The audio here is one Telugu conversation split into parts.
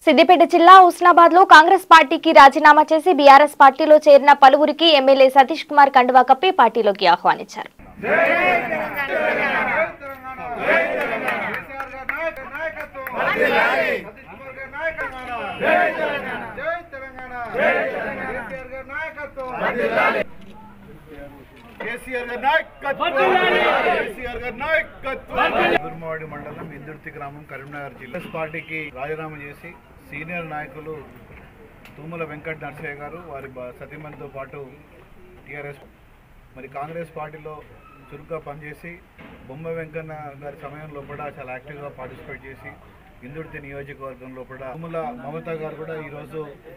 సిద్దిపేట జిల్లా హుస్నాబాద్ లో కాంగ్రెస్ పార్టీకి రాజీనామా చేసి బీఆర్ఎస్ పార్టీలో చేరిన పలువురికి ఎమ్మెల్యే సతీష్ కుమార్ కండువా కప్పి పార్టీలోకి ఆహ్వానించారు కేసీఆర్ గారి నాయకత్వం కేసీఆర్ గారి నాయకత్వం దుర్మవాడి మండలం ఇందుర్తి గ్రామం కరీంనగర్ జిల్లా కాంగ్రెస్ పార్టీకి రాజీనామా చేసి సీనియర్ నాయకులు తుమ్మల వెంకట నరసయ్య గారు వారి బ- సతీమణితో పాటు టీఆర్ఎస్ మరి కాంగ్రెస్ పార్టీలో చురుగ్గా పనిచేసి బొమ్మ వెంకన్న గారి సమయంలో కూడా చాలా యాక్టివ్గా పార్టిసిపేట్ చేసి ఇందుర్తి నియోజకవర్గంలో కూడా తుమ్మల మమత గారు కూడా ఈరోజు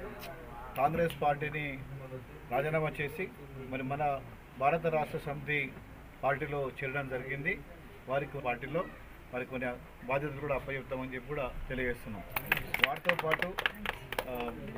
కాంగ్రెస్ పార్టీని రాజీనామా చేసి మరి మన భారత రాష్ట్ర సమితి పార్టీలో చేరడం జరిగింది వారికి పార్టీలో మరి కొన్ని బాధ్యతలు కూడా అప్పచెప్తామని చెప్పి కూడా తెలియజేస్తున్నాం వారితో పాటు ఆ,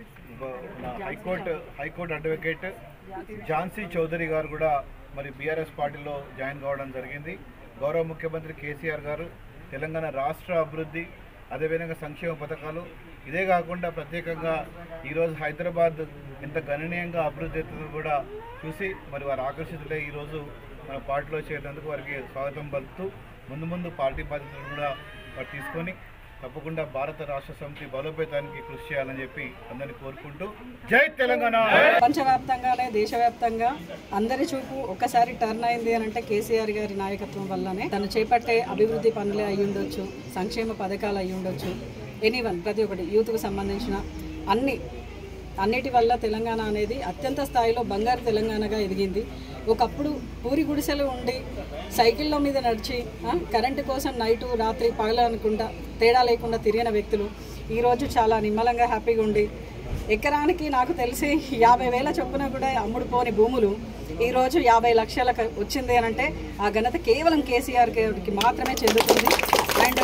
బ- మన high court high court advocate Jhansi Chaudhary garu కూడా మరి బీఆర్ఎస్ పార్టీలో జాయిన్ కావడం జరిగింది గౌరవ ముఖ్యమంత్రి కేసీఆర్ గారు తెలంగాణ రాష్ట్ర అభివృద్ధి అదేవిధంగా సంక్షేమ పథకాలు ఇదే కాకుండా ప్రత్యేకంగా ఈరోజు హైదరాబాద్ ఎంత గణనీయంగా అభివృద్ధి అవుతుందో కూడా చూసి మరి వారు ఆకర్షితులై ఈరోజు మన పార్టీలో చేరినందుకు వారికి స్వాగతం పలుకుతూ ముందు ముందు పార్టీ బాధ్యతలు కూడా వారు తీసుకొని తప్పకుండా భారత రాష్ట్ర సమితి బలోపేతానికి కృషి చేయాలని చెప్పి అందరినీ కోరుకుంటూ జై తెలంగాణ ప్రపంచవ్యాప్తంగానే దేశవ్యాప్తంగా అందరి చూపు ఒక్కసారి టర్న్ అయింది అని అంటే కేసీఆర్ గారి నాయకత్వం వల్లనే తను చేపట్టే అభివృద్ధి పనులే అయి ఉండొచ్చు సంక్షేమ పథకాలు అయి ఉండొచ్చు ఎనీవన్ ప్రతి ఒక్కటి యూత్కు సంబంధించిన అన్ని అన్నిటి వల్ల తెలంగాణ అనేది అత్యంత స్థాయిలో బంగారు తెలంగాణగా ఎదిగింది ఒకప్పుడు పూరి గుడిసెలు ఉండి సైకిళ్ళ మీద నడిచి ఆ, కరెంటు కోసం నైటు రాత్రి పగల అనుకుంటా తేడా లేకుండా తిరిగిన వ్యక్తులు ఈరోజు చాలా నిమ్మలంగా హ్యాపీగా ఉండి ఎకరానికి నాకు తెలిసి యాభై వేల చొప్పున కూడా అమ్ముడుపోని భూములు ఈరోజు యాభై లక్షలకు వచ్చింది అని అంటే ఆ ఘనత కేవలం కేసీఆర్ గారికి మాత్రమే చెందుతుంది అండ్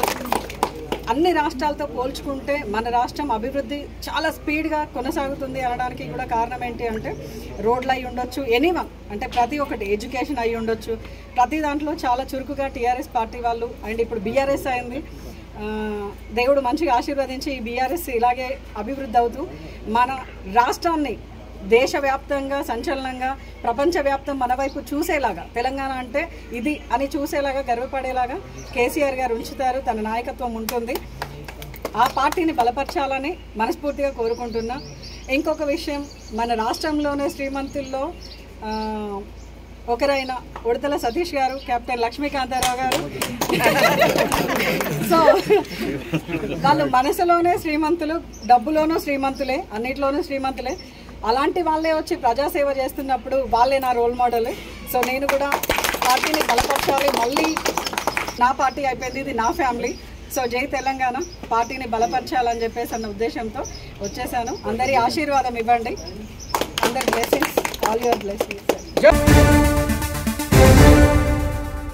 అన్ని రాష్ట్రాలతో పోల్చుకుంటే మన రాష్ట్రం అభివృద్ధి చాలా స్పీడ్గా కొనసాగుతుంది అనడానికి కూడా కారణం ఏంటి అంటే రోడ్లు అయి ఉండొచ్చు ఎనీవన్ అంటే ప్రతి ఒక్కటి ఎడ్యుకేషన్ అయి ఉండొచ్చు ప్రతి దాంట్లో చాలా చురుకుగా టీఆర్ఎస్ పార్టీ వాళ్ళు అండ్ ఇప్పుడు బీఆర్ఎస్ అయింది ఆ, దేవుడు మంచిగా ఆశీర్వదించి ఈ బీఆర్ఎస్ ఇలాగే అభివృద్ధి అవుతూ మన రాష్ట్రాన్ని దేశవ్యాప్తంగా సంచలనంగా ప్రపంచవ్యాప్తం మన వైపు చూసేలాగా తెలంగాణ అంటే ఇది అని చూసేలాగా గర్వపడేలాగా కేసీఆర్ గారు ఉంచుతారు తన నాయకత్వం ఉంటుంది ఆ పార్టీని బలపరచాలని మనస్ఫూర్తిగా కోరుకుంటున్నా ఇంకొక విషయం మన రాష్ట్రంలోనే శ్రీమంతుల్లో ఆ, ఒకరైన ఉడతల సతీష్ గారు కెప్టెన్ లక్ష్మీకాంతారావు గారు సో వాళ్ళు మనసులోనే శ్రీమంతులు డబ్బులోనూ శ్రీమంతులే అన్నిట్లోనూ శ్రీమంతులే అలాంటి వాళ్ళే వచ్చి ప్రజాసేవ చేస్తున్నప్పుడు వాళ్ళే నా రోల్ మోడల్ సో నేను కూడా పార్టీని బలపరచాలి మళ్ళీ నా పార్టీ అయిపోయింది ఇది నా ఫ్యామిలీ సో జై తెలంగాణ పార్టీని బలపరచాలని చెప్పేసి అన్న ఉద్దేశంతో వచ్చేసాను అందరి ఆశీర్వాదం ఇవ్వండి అందరి బ్లెస్సింగ్స్ ఆల్ యువర్ బ్లెస్సింగ్స్